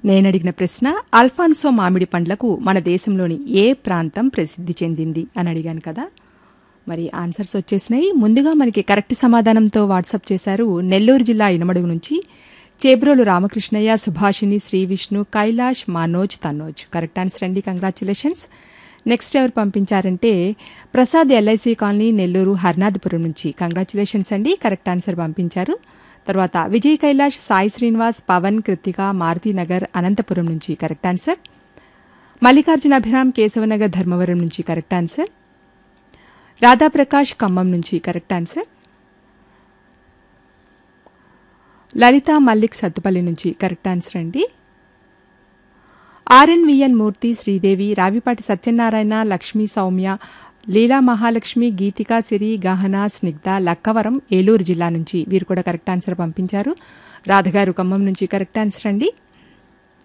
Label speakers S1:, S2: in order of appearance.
S1: నేను అడిగిన ప్రశ్న అల్ఫాన్సో మామిడి పండ్లకు మన దేశంలోని ఏ ప్రాంతం ప్రసిద్ధి చెందింది అని అడిగాను కదా మరి ఆన్సర్స్ వచ్చేసినాయి ముందుగా మనకి కరెక్ట్ సమాధానంతో వాట్సాప్ చేశారు నెల్లూరు జిల్లా ఇనమడుగు నుంచి చేబ్రోలు రామకృష్ణయ్య సుభాషిణి శ్రీ విష్ణు కైలాష్ మనోజ్ తనోజ్ కరెక్ట్ ఆన్సర్ అండి కంగ్రాచులేషన్స్ నెక్స్ట్ ఎవరు పంపించారంటే ప్రసాద్ ఎల్ఐసి కాలనీ నెల్లూరు హర్నాథపురం నుంచి కంగ్రాచులేషన్స్ అండి కరెక్ట్ ఆన్సర్ పంపించారు తర్వాత విజయ్ కైలాష్ సాయి శ్రీనివాస్ పవన్ కృతిక మారుతీనగర్ అనంతపురం నుంచి కరెక్ట్ ఆన్సర్ మల్లికార్జున అభిరామ్ కేశవనగర్ ధర్మవరం నుంచి కరెక్ట్ ఆన్సర్ రాధాప్రకాష్ ఖమ్మం నుంచి కరెక్ట్ ఆన్సర్ లలిత మల్లిక్ సత్తుపల్లి నుంచి కరెక్ట్ ఆన్సర్ అండి ఆర్ఎన్విఎన్ మూర్తి శ్రీదేవి రావిపాటి సత్యనారాయణ లక్ష్మీ సౌమ్య లీలా మహాలక్ష్మి గీతికా సిరి గహన స్నిగ్ధ లక్కవరం ఏలూరు జిల్లా నుంచి వీరు కూడా కరెక్ట్ ఆన్సర్ పంపించారు రాధగారు ఖమ్మం నుంచి కరెక్ట్ ఆన్సర్ అండి